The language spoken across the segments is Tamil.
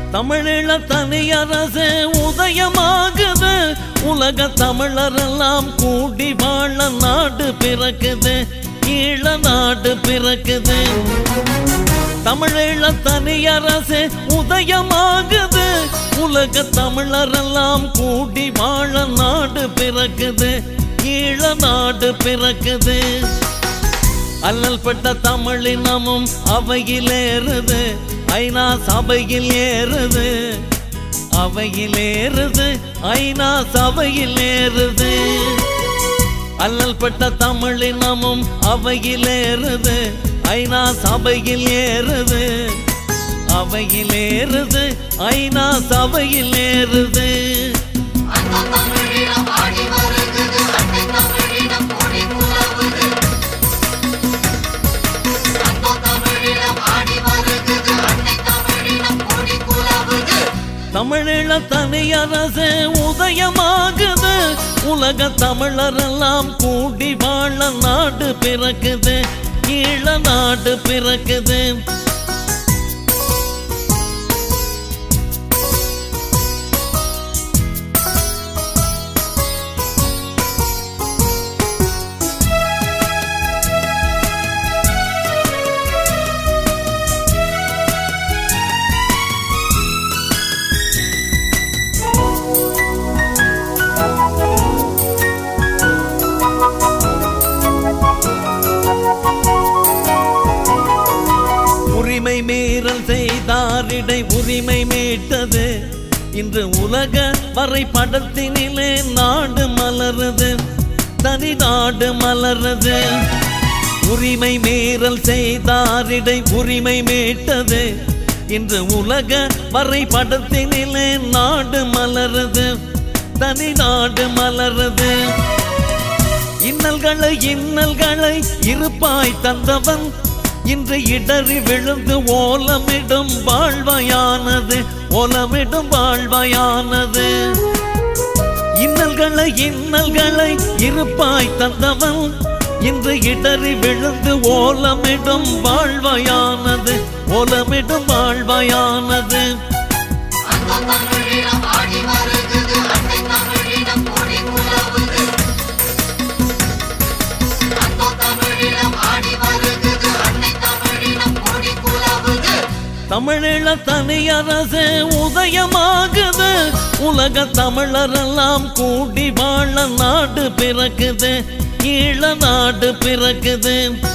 தமிழீழ தனியரசு உதயமாகுது உலக தமிழரெல்லாம் கூடி வாழ நாடு பிறக்குது ஈழ நாடு பிறக்குது தமிழீழ தனியரசு உதயமாகுது உலக தமிழரெல்லாம் கூடி வாழ நாடு பிறக்குது ஈழ நாடு பிறக்குது அல்லல் பட்ட தமிழினமும் அவையில் ஏறுது ஐநா சபையில் ஏறுது அவையில் ஏறுது ஐநா சபையில் ஏறுது அல்லல் பட்ட தமிழினமும் அவையில் ஏறுது ஐநா சபையில் ஏறுது அவையில் ஏறுது ஐநா சபையில் ஏறுது அந்த தமிழினம் ஆடி வருகுது அன்னை தமிழினம் கூடி குலவுது அந்த தமிழினம் ஆடி வருகுது அன்னை தமிழினம் கூடி குலவுது தமிழீழ தனியரசு உதயமாகுது உலக தமிழரெல்லாம் கூடி வாழ நாடு பிறக்குது ஈழ நாடு பிறக்குது உரிமை மீறல் செய்தாரிடை உரிமை மீட்டது இன்று உலக வரைபடத்தினிலே நாடு மலருது தனி நாடு மலருது உரிமை மீறல் செய்தாரிடை உரிமை மீட்டது இன்று உலக வரைபடத்தினிலே நாடு மலருது தனி நாடு மலருது இன்னல்களை இன்னல்களை இருப்பாய் தந்தவன் இன்று இடறி விழுந்து ஓலமிடும் வாழ்வையானது ஓலமிடும் வாழ்வையானது இன்னல்களை இன்னல்களை இருப்பாய் தந்தவன் இன்று இடறி விழுந்து ஓலமிடும் வாழ்வையானது ஓலமிடும் வாழ்வையானது அந்த தமிழினம் ஆடி வருகுது அன்னை தமிழினம் கூடி குலவுது அந்த தமிழினம் ஆடி வருகுது அன்னை தமிழினம் கூடி குலவுது தமிழீழ தனியரசு உதயமாகுது உலக தமிழரெல்லாம் கூடி வாழ நாடு பிறக்குது ஈழ நாடு பிறக்குது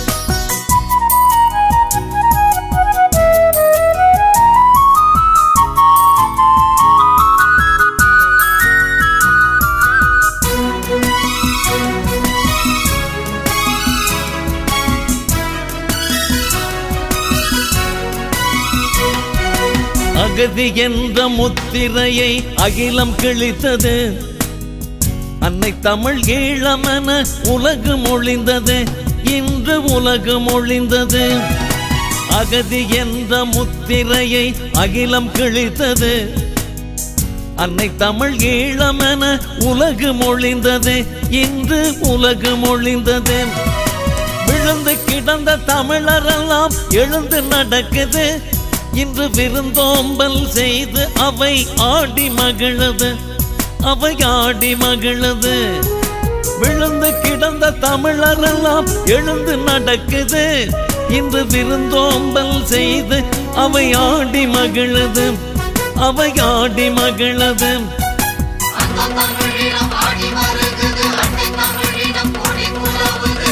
அகதி என்ற முத்திரையை அகிலம் கிழித்தது அன்னை தமிழ் ஈழமென உலகு மொழிந்தது இன்று உலகு மொழிந்தது அகதி என்ற முத்திரையை அகிலம் கிழித்தது அன்னை தமிழ் ஈழமென உலகு மொழிந்தது இன்று உலகு மொழிந்தது விழுந்து கிடந்த தமிழரெல்லாம் எழுந்து நடக்குது இன்று விருந்தோம்பல் செய்து அவை ஆடி மகிழுது அவை ஆடி மகிழுது விழுந்து கிடந்த தமிழரெல்லாம் எழுந்து நடக்குது இன்று விருந்தோம்பல் செய்து அவை ஆடி மகிழுது அவை ஆடி மகிழுது அந்த தமிழினம் ஆடி வருகுது அன்னை தமிழினம் கூடி குலவுது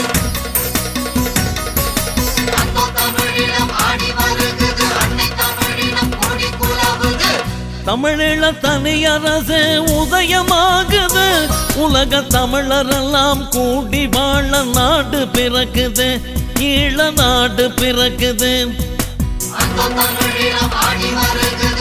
அந்த தமிழினம் ஆடி வருகுது அன்னை தமிழினம் கூடி குலவுது தமிழீழ தனியரசு உதயமாகுது உலக தமிழரெல்லாம் கூடி வாழ நாடு பிறக்குது ஈழ நாடு பிறக்குது அந்த தமிழினம் ஆடி வருகுது